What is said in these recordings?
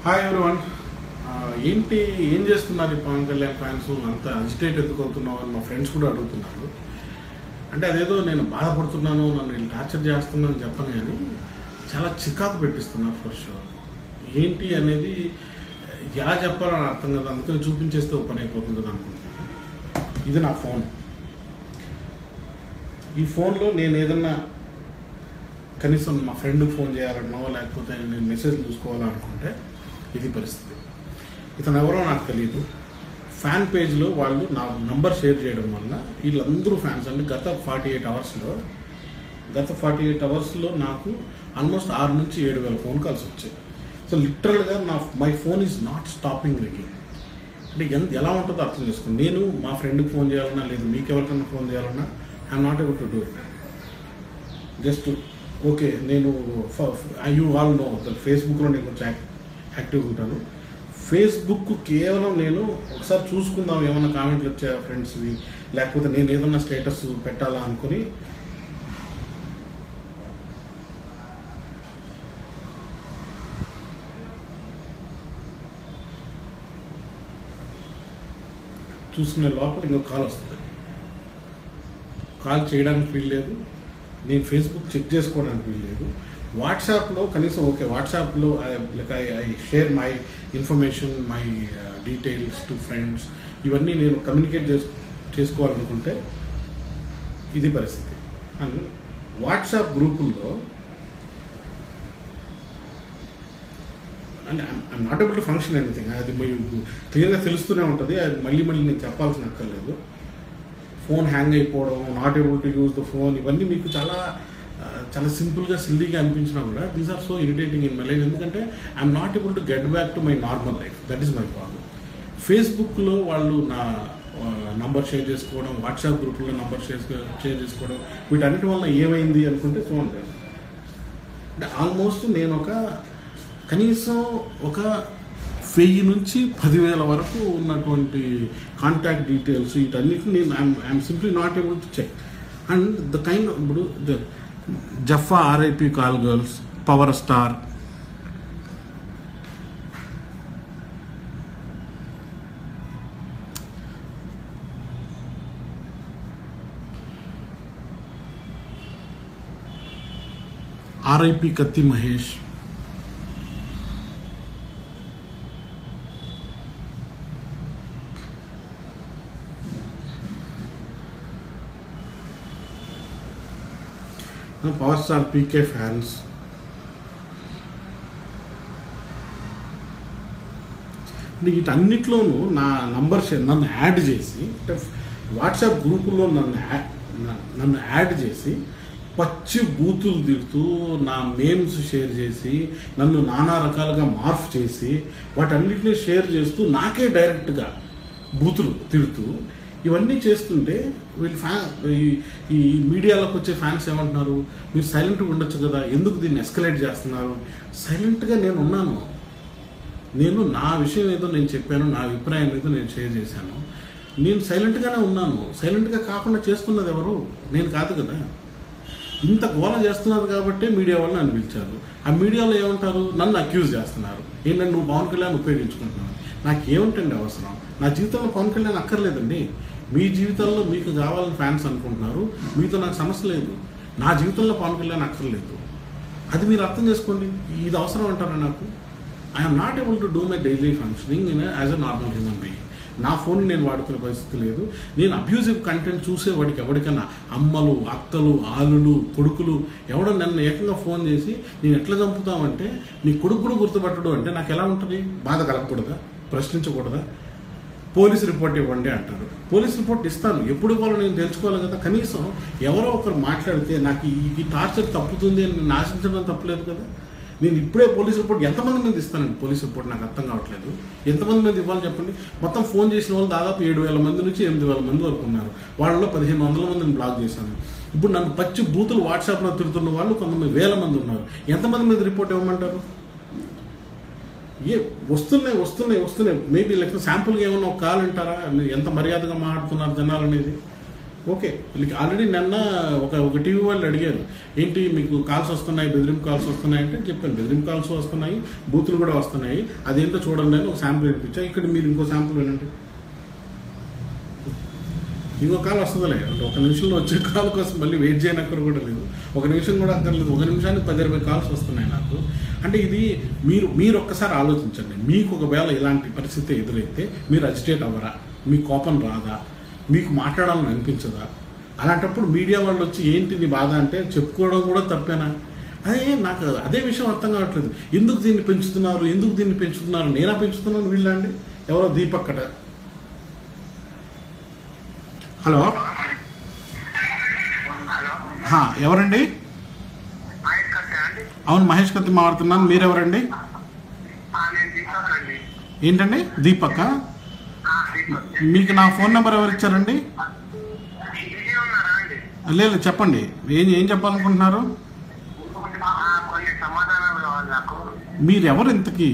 Hi everyone ఏంటి ఏం చేస్తున్నారు ఈ పవన్ కళ్యాణ్ ఫ్యాన్స్ అంత అజిటేట్ ఎందుకు అవుతున్నావు అని మా ఫ్రెండ్స్ కూడా అడుగుతున్నారు అంటే అదేదో నేను బాధపడుతున్నాను నన్ను వీళ్ళు టార్చర్ చేస్తున్నాను చెప్పను కానీ చాలా చికాకు పెట్టిస్తున్నారు ఫర్ షూర్ ఏంటి అనేది ఎలా చెప్పాలని అర్థం కదా అందుకని చూపించేస్తే ఓ పని అయిపోతుంది కదా అనుకుంటున్నాను ఇది నా ఫోన్ ఈ ఫోన్లో నేను ఏదన్నా కనీసం మా ఫ్రెండ్కి ఫోన్ చేయాలన్నో లేకపోతే నేను మెసేజ్ చూసుకోవాలనుకుంటే ఇది పరిస్థితి ఇతను ఎవరో నాకు తెలియదు ఫ్యాన్ పేజ్లో వాళ్ళు నా నంబర్ షేర్ చేయడం వల్ల వీళ్ళందరూ ఫ్యాన్స్ అంటే గత ఫార్టీ ఎయిట్ అవర్స్లో గత ఫార్టీ ఎయిట్ అవర్స్లో నాకు ఆల్మోస్ట్ ఆరు నుంచి ఏడు వేల ఫోన్ కాల్స్ వచ్చాయి సో లిటరల్గా నా my phone is not stopping ringing అంటే ఎంత ఎలా ఉంటుందో అర్థం చేసుకోండి నేను మా ఫ్రెండ్కి ఫోన్ చేయాలన్నా లేదు మీకు ఎవరికైనా ఫోన్ చేయాలన్నా I'm not able to do it just okay నేను యూ ఆల్ నో ఫేస్బుక్లో నేను కొంచెం యాక్- యాక్టివ్గా ఉంటాను ఫేస్బుక్ కేవలం నేను ఒకసారి చూసుకుందాం ఏమైనా కామెంట్లు వచ్చా ఫ్రెండ్స్వి లేకపోతే నేను ఏదన్నా స్టేటస్ పెట్టాలా అనుకుని చూసుకునే లోపల ఇంకో కాల్ వస్తుంది కాల్ చేయడానికి వీలు లేదు నేను ఫేస్బుక్ చెక్ చేసుకోవడానికి వీలు లేదు వాట్సాప్లో కనీసం ఓకే వాట్సాప్లో like I I share my information my details to friends ఇవన్నీ నేను కమ్యూనికేట్ చేసు చేసుకోవాలనుకుంటే ఇది పరిస్థితి అండ్ వాట్సాప్ గ్రూపుల్లో అంటే I'm not able to function anything అది మీకు క్లియర్గా తెలుస్తూనే ఉంటుంది అది మళ్ళీ మళ్ళీ నేను చెప్పాల్సిన అక్కర్లేదు ఫోన్ హ్యాంగ్ అయిపోవడం not able to use the phone ఇవన్నీ మీకు చాలా ఆ, చాలా సింపుల్గా సిల్లీగా అనిపించినా కూడా these are so irritating in my life ఎందుకంటే I'm not able to get back to my normal life that is my problem ఫేస్బుక్లో వాళ్ళు నా నంబర్ షేర్ చేసుకోవడం వాట్సాప్ గ్రూప్లో నంబర్ షేర్ షేర్ చేసుకోవడం వీటన్నిటి వల్ల ఏమైంది అనుకుంటే చూడండి అంటే ఆల్మోస్ట్ నేను ఒక కనీసం ఒక వెయ్యి నుంచి పదివేల వరకు ఉన్నటువంటి కాంటాక్ట్ డీటెయిల్స్ వీటన్నిటిని నేను I'm simply not able to check and the kind ఇప్పుడు జఫా RIP call girls power star RIP Kathi Mahesh power star PK fans అంటే వీటన్నిటిలోనూ నా నంబర్ షేర్ నన్ను యాడ్ చేసి అంటే వాట్సాప్ గ్రూపుల్లో నన్ను యా- న- నన్ను యాడ్ చేసి పచ్చి బూతులు తిడుతూ నా నేమ్స్ షేర్ చేసి నన్ను నానా రకాలుగా మార్ఫ్ చేసి వాటన్నిటిని షేర్ చేస్తూ నాకే డైరెక్ట్గా బూతులు తిడుతూ ఇవన్నీ చేస్తుంటే వీళ్ళు ఫ్యా ఈ- ఈ మీడియాలోకి వచ్చే ఫ్యాన్స్ ఏమంటున్నారు మీరు సైలెంట్గా ఉండొచ్చు కదా ఎందుకు దీన్ని ఎస్కలేట్ చేస్తున్నారు సైలెంట్గా నేను ఉన్నాను నేను నా విషయం ఏదో నేను చెప్పాను నా అభిప్రాయం ఏదో నేను షేర్ చేశాను నేను సైలెంట్గానే ఉన్నాను సైలెంట్గా కాకుండా చేస్తున్నది ఎవరు నేను కాదు కదా ఇంత గోల చేస్తున్నారు కాబట్టి మీడియా వాళ్ళు నన్ను పిలిచారు ఆ మీడియాలో ఏమంటారు నన్ను అక్యూజ్ చేస్తున్నారు ఏంటంటే నువ్వు పవన్ కళ్యాణ్ ఉపయోగించుకుంటున్నావు నాకు ఏముంటండి అవసరం నా జీవితంలో పవన్ కళ్యాణ్ అక్కర్లేదండి మీ జీవితంలో మీకు కావాలని ఫ్యాన్స్ అనుకుంటున్నారు మీతో నాకు సమస్య లేదు నా జీవితంలో పవన్ కళ్యాణ్ అక్కర్లేదు అది మీరు అర్థం చేసుకోండి ఇది అవసరం అంటారా నాకు I'm not able to do my daily functioning in as a normal human being నా ఫోన్ నేను వాడుకునే పరిస్థితి లేదు నేను అబ్యూజివ్ కంటెంట్ చూసేవాడికి ఎవరికైనా అమ్మలు అక్కలు ఆలులు కొడుకులు ఎవడో నన్ను ఏకంగా ఫోన్ చేసి నేను ఎట్లా చంపుతామంటే నీ కొడుకు కూడా గుర్తుపట్టడు అంటే నాకు ఎలా ఉంటుంది బాధ కలగకూడదా ప్రశ్నించకూడదా పోలీస్ రిపోర్ట్ ఇవ్వండి అంటారు పోలీస్ రిపోర్ట్ ఇస్తాను ఎప్పుడు ఇవ్వాలో నేను తెలుసుకోవాలి కదా కనీసం ఎవరో ఒకరు మాట్లాడితే నాకు ఈ- ఈ టార్చర్ తప్పుతుంది అని నేను ఆశించడం తప్పలేదు కదా నేను ఇప్పుడే పోలీస్ రిపోర్ట్ ఎంతమంది మీద ఇస్తానండి పోలీస్ రిపోర్ట్ నాకు అర్థం కావట్లేదు ఎంతమంది మీద ఇవ్వాలి చెప్పండి మొత్తం ఫోన్ చేసిన వాళ్ళు దాదాపు ఏడు వేల మంది నుంచి ఎనిమిది వేల మంది వరకు ఉన్నారు వాళ్ళలో పదిహేను వందల మందిని బ్లాక్ చేశాను ఇప్పుడు నన్ను పచ్చి బూతులు వాట్సాప్లో తిరుగుతున్న వాళ్ళు కొంతమంది వేల మంది ఉన్నారు ఎంతమంది మీద రిపోర్ట్ ఇవ్వమంటారు ఏ వస్తున్నాయి వస్తున్నాయి వస్తున్నాయి మేబీ లైక్ శాంపుల్గా ఏమన్నా ఒక కాల్ అంటారా ఎంత మర్యాదగా మాట్లాడుతున్నారు జనాలు అనేది ఓకే వీళ్ళకి ఆల్రెడీ నిన్న ఒక ఒక టీవీ వాళ్ళు అడిగారు ఏంటి మీకు కాల్స్ వస్తున్నాయి బెదిరింపు కాల్స్ వస్తున్నాయి అంటే చెప్పాను బెదిరింపు కాల్స్ వస్తున్నాయి బూతులు కూడా వస్తున్నాయి అదేంటో చూడండి అని ఒక శాంపుల్ వినిపించా ఇక్కడ మీరు ఇంకో శాంపుల్ వినండి ఇంకో కాల్ వస్తుందిలే అంటే ఒక నిమిషంలో వచ్చే కాల్ కోసం మళ్ళీ వెయిట్ చేయనక్కడ కూడా లేదు ఒక నిమిషం కూడా అక్కర్లేదు ఒక నిమిషానికి పది ఇరవై కాల్స్ వస్తున్నాయి నాకు అంటే ఇది మీరు మీరు ఒక్కసారి ఆలోచించండి మీకు ఒకవేళ ఇలాంటి పరిస్థితి ఎదురైతే మీరు అజిటేట్ అవ్వరా మీ కోపం రాదా మీకు మాట్లాడాలని అనిపించదా అలాంటప్పుడు మీడియా వాళ్ళు వచ్చి ఏంటి నీ బాధ అంటే చెప్పుకోవడం కూడా తప్పేనా అదే నాకు అదే విషయం అర్థం కావట్లేదు ఎందుకు దీన్ని పెంచుతున్నారు ఎందుకు దీన్ని పెంచుతున్నారు నేనా పెంచుతున్నాను వీళ్ళండి ఎవరో దీపక్ కట హలో హలో హా, ఎవరండి మైక్ కట్టే అండి అవును మహేష్ కత్తి మాట్లాడుతున్నాను మీరెవరండి ఆ, నేను దీపక్ అండి ఏంటండి దీపక్ ఆ, దీపక్ మీకు నా ఫోన్ నెంబర్ ఎవరు ఇచ్చారండి బిజీ ఉన్నారా అండి లేదు చెప్పండి ఏం ఏం చెప్పాలనుకుంటున్నారు ఆ, కొన్ని సమాధానాలు కావాలి నాకు మీరు ఎవరు ఇంతకీ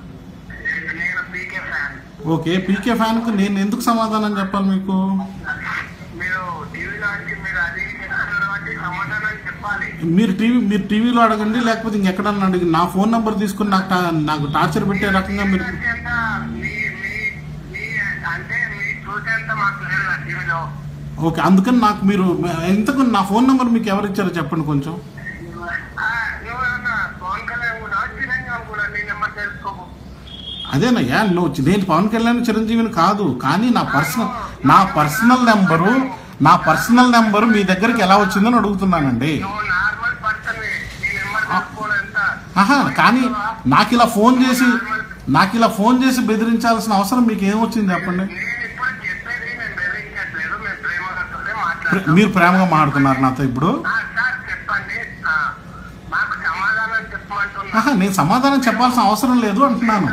నేను పీకే ఫ్యాన్ ఓకే పీకే ఫ్యాన్కు నేను ఎందుకు సమాధానం చెప్పాలి మీకు మీరు టీవీలో అంటే మీరు అది చెప్తున్నారు అంటే సమాధానం చెప్పాలి మీరు టీవీ మీరు టీవీలో అడగండి లేకపోతే ఇంకెక్కడన్నా అడిగి నా ఫోన్ నెంబర్ తీసుకుని నాకు టా- నాకు టార్చర్ పెట్టే రకంగా మీరు చూసేంత మీ మీ మీ అంటే మీ చూసేంత మాకు లేదు నా టీవీలో ఓకే అందుకని నాకు మీరు ఇంతకు నా ఫోన్ నెంబర్ మీకు ఎవరు ఇచ్చారో చెప్పండి కొంచెం ఆ, నువ్వేమన్నా పవన్ కళ్యాణ్ కూడా తెలంగాణ కూడా నీ నెంబర్ తెలుసుకోకు అదేనయ్యా నువ్వు చి- నేను పవన్ కళ్యాణ్ చిరంజీవిని కాదు కానీ నా పర్సనల్ నా పర్సనల్ నెంబరు నా పర్సనల్ నెంబరు మీ దగ్గరికి ఎలా వచ్చిందని అడుగుతున్నానండి నువ్వు నార్మల్ పర్సన్ నీ నెంబర్ తెలుసుకోవడం ఎంత ఆహా కానీ నాకు ఇలా ఫోన్ చేసి నాకు ఇలా ఫోన్ చేసి బెదిరించాల్సిన అవసరం మీకు ఏమొచ్చింది చెప్పండి నేను ఇప్పుడు చెప్పేది నేను బెదిరించట్లేదు మేము ప్రేమగానే ప్ర- మాట్లాడతాం మీరు ప్రేమగా మాట్లాడుతున్నారు నాతో ఇప్పుడు ఆ, సార్ చెప్పండి ఆ, మాకు సమాధానం చెప్పమంటున్నా ఆహా నేను సమాధానం చెప్పాల్సిన అవసరం లేదు అంటున్నాను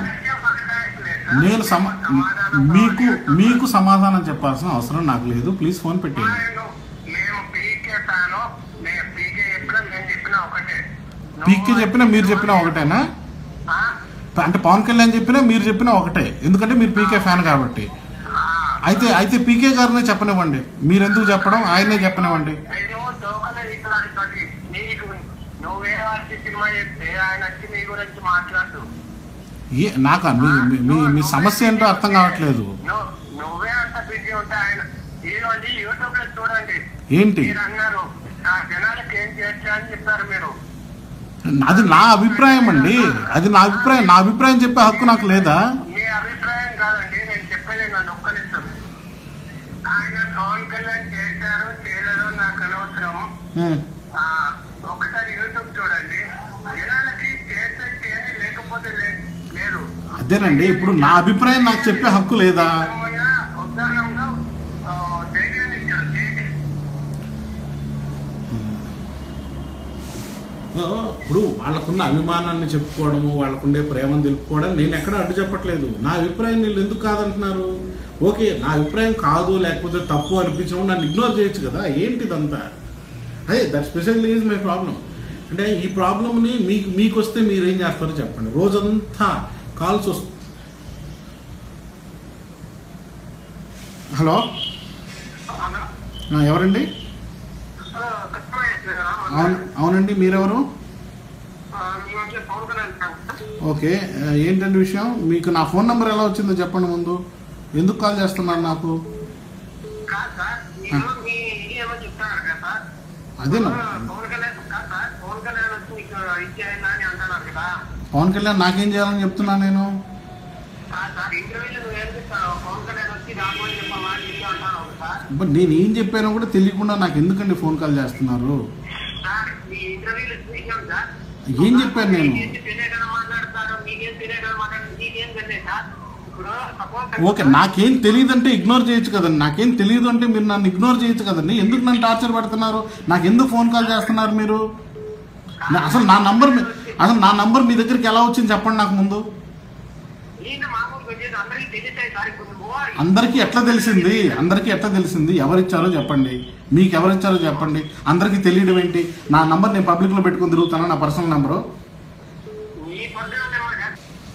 నేను సమ మీకు మీకు సమాధానం చెప్పాల్సిన అవసరం నాకు లేదు ప్లీజ్ ఫోన్ పెట్టేయండి మేము పీకే ఫ్యాను నేను పీకే చెప్పినా నేను చెప్పినా ఒకటే పీకే చెప్పినా మీరు చెప్పినా ఒకటేనా ఆ, అంటే పవన్ కళ్యాణ్ చెప్పినా మీరు చెప్పినా ఒకటే ఎందుకంటే మీరు పీకే ఫ్యాన్ కాబట్టి ఆ, అయితే అయితే పీకే గారినే చెప్పనివ్వండి మీరు ఎందుకు చెప్పడం ఆయనే చెప్పనివ్వండి నేను దోకలే ఇట్లాంటి నీకు నువ్వే వారికి సినిమా చెప్తే ఆయన వచ్చి నీ గురించి మాట్లాడు ఏ నాకు మీ మీ- మీ మీ సమస్య ఏంటో అర్థం కావట్లేదు నువ్వు నువ్వే అంత బిజీ ఉంటే ఆయన ఈరోజు యూట్యూబ్ లో చూడండి ఏంటి మీరు అన్నారు ఆ జనాలకు ఏం చేయొచ్చు అని చెప్పారు మీరు అది నా అభిప్రాయం అండి అది నా అభిప్రాయం నా అభిప్రాయం చెప్పే హక్కు నాకు లేదా మీ అభిప్రాయం కాదండి నేను చెప్పేది నన్ను ఒక్కనిస్తాం ఆయన పవన్ కళ్యాణ్ చేశారు చేయలేరు నాకు అనవసరం ఉమ్. ఆ, ఒకసారి యూట్యూబ్ చూడండి జనాలకి చేస్తే చేయండి లేకపోతే లే- లేదు అదేనండి ఇప్పుడు నా అభిప్రాయం నాకు చెప్పే హక్కు లేదా మొన్న ఉదాహరణగా ఆ, ధైర్యాన్ని ఇచ్చారు ధైర్యం. సో, ఇప్పుడు వాళ్ళకున్న అభిమానాన్ని చెప్పుకోవడము వాళ్ళకుండే ప్రేమను తెలుపుకోవడం నేను ఎక్కడ అడ్డు చెప్పట్లేదు నా అభిప్రాయం వీళ్ళు ఎందుకు కాదంటున్నారు ఓకే నా అభిప్రాయం కాదు లేకపోతే తప్పు అనిపించడం నన్ను ఇగ్నోర్ చేయొచ్చు కదా ఏంటి ఇదంతా అదే that specially is my problem అంటే ఈ ప్రాబ్లమ్ని మీకు మీకు వస్తే మీరు ఏం చేస్తారో చెప్పండి రోజంతా కాల్స్ వస్తు హలో అవునా? ఆ, ఎవరండి ఆ, కస్టమర్ చేశారా? అవును అవునండి మీరెవరు ఆ, మీ మధ్య పవన్ కళ్యాణ్ ఫ్యాన్. ఓకే ఆ, ఏంటండి విషయం మీకు నా ఫోన్ నెంబర్ ఎలా వచ్చిందో చెప్పండి ముందు ఎందుకు కాల్ చేస్తున్నారు నాకు కాదు సార్ మీరు మీ ఇది ఏమో చెప్తున్నారు కదా సార్ అదేనా ఆ, పవన్ కళ్యాణ్ కాదు సార్ పవన్ కళ్యాణ్ వచ్చి మీకు ఇచ్చేయండి అని అంటున్నారు కదా పవన్ కళ్యాణ్ నాకేం చేయాలని చెప్తున్నా నేను కాదు సార్ ఇంటర్వ్యూలో నువ్వు ఏం చెప్తావు పవన్ కళ్యాణ్ వచ్చి రామని చెప్పమా అని చెప్పి అంటున్నావు సార్ బట్ నేను ఏం చెప్పానో కూడా తెలియకుండా నాకు ఎందుకండి ఫోన్ కాల్ చేస్తున్నారు సార్ మీ ఇంటర్వ్యూలో చూసాం సార్ ఏం చెప్పాను నేను మీకేం తెలియకుండా మాట్లాడతారు మీకేం తెలియకుండా మాట్లాడతారు మీకేం తెలియదు సార్ ఇప్పుడు సపోజ్ ఓకే నాకేం తెలియదు అంటే ఇగ్నోర్ చేయొచ్చు కదండి నాకేం తెలియదు అంటే మీరు నన్ను ఇగ్నోర్ చేయొచ్చు కదండి ఎందుకు నన్ను టార్చర్ పెడుతున్నారు నాకు ఎందుకు ఫోన్ కాల్ చేస్తున్నారు మీరు నా- అసలు నా నంబర్ మీ- అసలు నా నంబర్ మీ దగ్గరికి ఎలా వచ్చింది చెప్పండి నాకు ముందు నేను మామూలుగా వచ్చేది అందరికీ తెలిసాయి సార్ ఇప్పుడు నువ్వు అందరికీ ఎట్లా తెలిసింది అందరికీ ఎట్లా తెలిసింది ఎవరిచ్చారో చెప్పండి మీకు ఎవరిచ్చారో చెప్పండి అందరికీ తెలియడం ఏంటి నా నంబర్ నేను పబ్లిక్లో పెట్టుకుని తిరుగుతాను నా పర్సనల్ నెంబరు నీ పొద్దున నెంబర్ కాదు.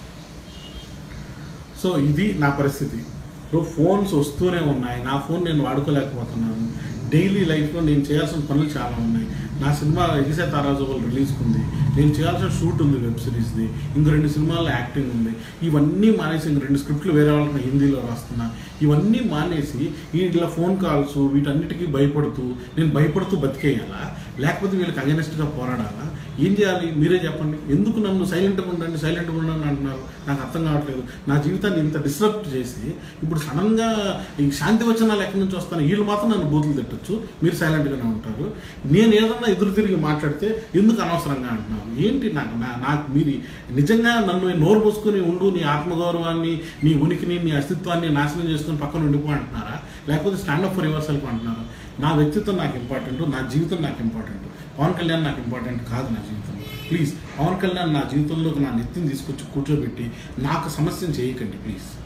సో ఇది నా పరిస్థితి ఇప్పుడు ఫోన్స్ వస్తూనే ఉన్నాయి నా ఫోన్ నేను వాడుకోలేకపోతున్నాను డైలీ లైఫ్లో నేను చేయాల్సిన పనులు చాలా ఉన్నాయి నా సినిమా ఎగిసే తారాజువల్ రిలీజ్కి ఉంది నేను చేయాల్సిన షూట్ ఉంది వెబ్ సిరీస్ది ఇంకో రెండు సినిమాల్లో యాక్టింగ్ ఉంది ఇవన్నీ మానేసి ఇంక రెండు స్క్రిప్ట్లు వేరే వాళ్ళకి హిందీలో రాస్తున్నా ఇవన్నీ మానేసి ఈ ఇట్లా ఫోన్ కాల్స్ వీటన్నిటికీ భయపడుతూ నేను భయపడుతూ బతికేయాలా లేకపోతే వీళ్ళకి అగెనిస్ట్గా పోరాడాలా ఏం చేయాలి మీరే చెప్పండి ఎందుకు నన్ను సైలెంట్గా ఉండండి సైలెంట్గా ఉండండి అంటున్నారు నాకు అర్థం కావట్లేదు నా జీవితాన్ని ఇంత డిస్టర్బ్ చేసి ఇప్పుడు సడన్గా ఈ శాంతి వచనాలు ఎక్కడి నుంచి వస్తాను వీళ్ళు మాత్రం నన్ను బూతులు తిట్టచ్చు మీరు సైలెంట్గానే ఉంటారు నేను ఏదన్నా ఎదురు తిరిగి మాట్లాడితే ఎందుకు అనవసరంగా అంటున్నాను ఏంటి నాకు నా- నాకు మీరు నిజంగా నన్ను నోరు పోసుకొని ఉండు నీ ఆత్మగౌరవాన్ని నీ ఉనికిని నీ అస్తిత్వాన్ని నాశనం చేసుకొని పక్కన ఉండిపో అంటున్నారా లేకపోతే స్టాండప్ ఫర్ యువర్ సెల్ఫ్ అంటున్నారా నా వ్యక్తిత్వం నాకు ఇంపార్టెంట్ నా జీవితం నాకు ఇంపార్టెంట్ పవన్ కళ్యాణ్ నాకు ఇంపార్టెంట్ కాదు నా జీవితంలో ప్లీజ్ పవన్ కళ్యాణ్ నా జీవితంలోకి నా నెత్తిని తీసుకొచ్చి కూర్చోబెట్టి నాకు సమస్యను చేయకండి ప్లీజ్